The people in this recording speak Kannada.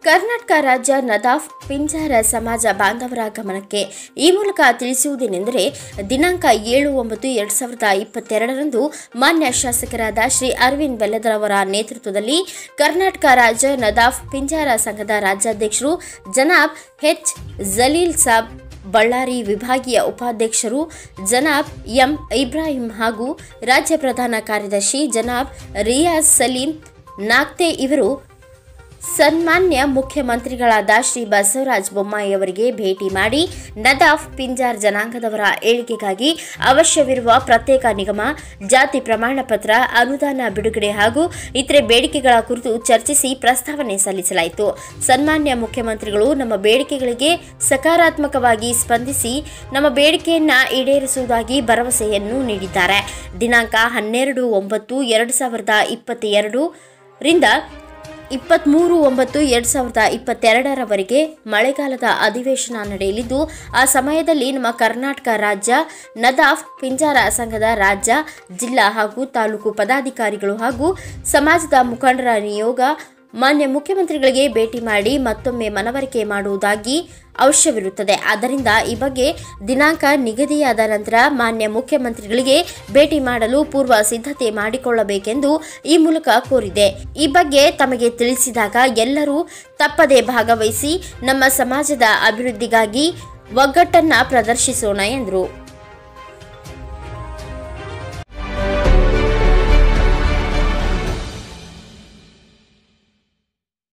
ಕರ್ನಾಟಕ ರಾಜ್ಯ ನದಾಫ್ ಪಿಂಜಾರ ಸಮಾಜ ಬಾಂಧವರ ಗಮನಕ್ಕೆ ಈ ಮೂಲಕ ತಿಳಿಸುವುದೇನೆಂದರೆ ದಿನಾಂಕ ಏಳು ಒಂಬತ್ತು ಎರಡ್ ಸಾವಿರದ ಇಪ್ಪತ್ತೆರಡರಂದು ಮಾನ್ಯ ಶಾಸಕರಾದ ಶ್ರೀ ಅರವಿಂದ್ ಬೆಲ್ಲದರವರ ನೇತೃತ್ವದಲ್ಲಿ ಕರ್ನಾಟಕ ರಾಜ್ಯ ನದಾಫ್ ಪಿಂಜಾರ ಸಂಘದ ರಾಜ್ಯಾಧ್ಯಕ್ಷರು ಜನಾಬ್ ಎಚ್ ಜಲೀಲ್ ಸಾಬ್ ಬಳ್ಳಾರಿ ವಿಭಾಗೀಯ ಉಪಾಧ್ಯಕ್ಷರು ಜನಾಬ್ ಎಂ ಇಬ್ರಾಹಿಂ ಹಾಗೂ ರಾಜ್ಯ ಪ್ರಧಾನ ಕಾರ್ಯದರ್ಶಿ ಜನಾಬ್ ರಿಯಾಜ್ ಸಲೀಂ ನಾಗ್ತೆ ಇವರು ಸನ್ಮಾನ್ಯ ಮುಖ್ಯಮಂತ್ರಿಗಳಾದ ಶ್ರೀ ಬಸವರಾಜ ಬೊಮ್ಮಾಯಿ ಅವರಿಗೆ ಭೇಟಿ ಮಾಡಿ ನದಾಫ್ ಪಿಂಜಾರ್ ಜನಾಂಗದವರ ಏಳಿಗೆಗಾಗಿ ಅವಶ್ಯವಿರುವ ಪ್ರತ್ಯೇಕ ನಿಗಮ ಜಾತಿ ಪ್ರಮಾಣ ಪತ್ರ ಅನುದಾನ ಬಿಡುಗಡೆ ಹಾಗೂ ಇತರೆ ಬೇಡಿಕೆಗಳ ಕುರಿತು ಚರ್ಚಿಸಿ ಪ್ರಸ್ತಾವನೆ ಸಲ್ಲಿಸಲಾಯಿತು ಸನ್ಮಾನ್ಯ ಮುಖ್ಯಮಂತ್ರಿಗಳು ನಮ್ಮ ಬೇಡಿಕೆಗಳಿಗೆ ಸಕಾರಾತ್ಮಕವಾಗಿ ಸ್ಪಂದಿಸಿ ನಮ್ಮ ಬೇಡಿಕೆಯನ್ನ ಈಡೇರಿಸುವುದಾಗಿ ಭರವಸೆಯನ್ನು ನೀಡಿದ್ದಾರೆ ದಿನಾಂಕ ಹನ್ನೆರಡು ಒಂಬತ್ತು ಎರಡು ಸಾವಿರದ ಇಪ್ಪತ್ತೆರಡು ರಿಂದ ಇಪ್ಪತ್ತ್ಮೂರು ಒಂಬತ್ತು ಎರಡು ಸಾವಿರದ ಇಪ್ಪತ್ತೆರಡರವರೆಗೆ ಮಳೆಗಾಲದ ಅಧಿವೇಶನ ನಡೆಯಲಿದ್ದು ಆ ಸಮಯದಲ್ಲಿ ನಮ್ಮ ಕರ್ನಾಟಕ ರಾಜ್ಯ ನದಾಫ್ ಪಿಂಜಾರ ಸಂಘದ ರಾಜ್ಯ ಜಿಲ್ಲಾ ಹಾಗೂ ತಾಲೂಕು ಪದಾಧಿಕಾರಿಗಳು ಹಾಗೂ ಸಮಾಜದ ಮುಖಂಡರ ನಿಯೋಗ ಮಾನ್ಯ ಮುಖ್ಯಮಂತ್ರಿಗಳಿಗೆ ಭೇಟಿ ಮಾಡಿ ಮತ್ತೊಮ್ಮೆ ಮನವರಿಕೆ ಮಾಡುವುದಾಗಿ ಅವಶ್ಯವಿರುತ್ತದೆ ಆದ್ದರಿಂದ ಈ ಬಗ್ಗೆ ದಿನಾಂಕ ನಿಗದಿಯಾದ ನಂತರ ಮಾನ್ಯ ಮುಖ್ಯಮಂತ್ರಿಗಳಿಗೆ ಭೇಟಿ ಮಾಡಲು ಪೂರ್ವ ಸಿದ್ಧತೆ ಮಾಡಿಕೊಳ್ಳಬೇಕೆಂದು ಈ ಮೂಲಕ ಕೋರಿದೆ ಈ ಬಗ್ಗೆ ತಮಗೆ ತಿಳಿಸಿದಾಗ ಎಲ್ಲರೂ ತಪ್ಪದೆ ಭಾಗವಹಿಸಿ ನಮ್ಮ ಸಮಾಜದ ಅಭಿವೃದ್ಧಿಗಾಗಿ ಒಗ್ಗಟ್ಟನ್ನ ಪ್ರದರ್ಶಿಸೋಣ ಎಂದರು